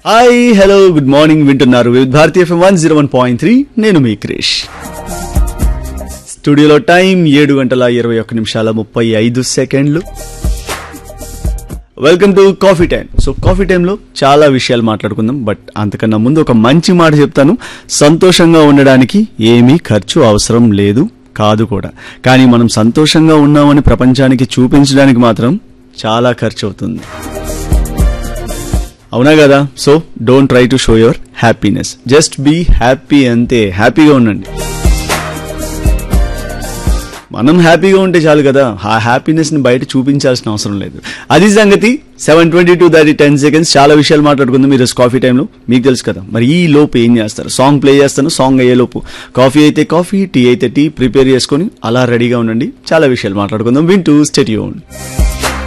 hi hello good morning వింటున్నారు Vividh Bharati FM one zero one point three నేను మీ క్రిష్ స్టూడియోలో టైం ఏడు గంటల ఇరవై ఒక్క నిమిషాల ముప్పై ఐదు సెకండ్లు welcome to coffee time so coffee టైంలో చాలా విషయాలు మాట్లాడుకుందాం బట్ అంతకన్నా ముందు ఒక మంచి మాట చెప్తాను సంతోషంగా ఉండడానికి ఏమీ ఖర్చు అవసరం లేదు కాదు కూడా కానీ మనం సంతోషంగా ఉన్నామని ప్రపంచానికి చూపించడానికి మాత్రం చాలా ఖర్చు అవుతుంది అవునా కదా so don't try to show your happiness just be happy అంతే హ్యాపీగా ఉండండి మనం హ్యాపీగా ఉంటే చాలు కదా ఆ హ్యాపీనెస్ ని బయట చూపించాల్సిన అవసరం లేదు అది సంగతి సెవెన్ ట్వంటీ టూ దాటి టెన్ సెకండ్స్ చాలా విషయాలు మాట్లాడుకుందాం ఈరోజు కాఫీ టైంలో మీకు తెలుసు కదా మరి ఈ లోపు ఏం చేస్తారు సాంగ్ ప్లే చేస్తాను సాంగ్ అయ్యే లోపు కాఫీ అయితే కాఫీ టీ అయితే టీ ప్రిపేర్ చేసుకొని అలా రెడీగా ఉండండి చాలా విషయాలు మాట్లాడుకుందాం వింటూ స్టెడియో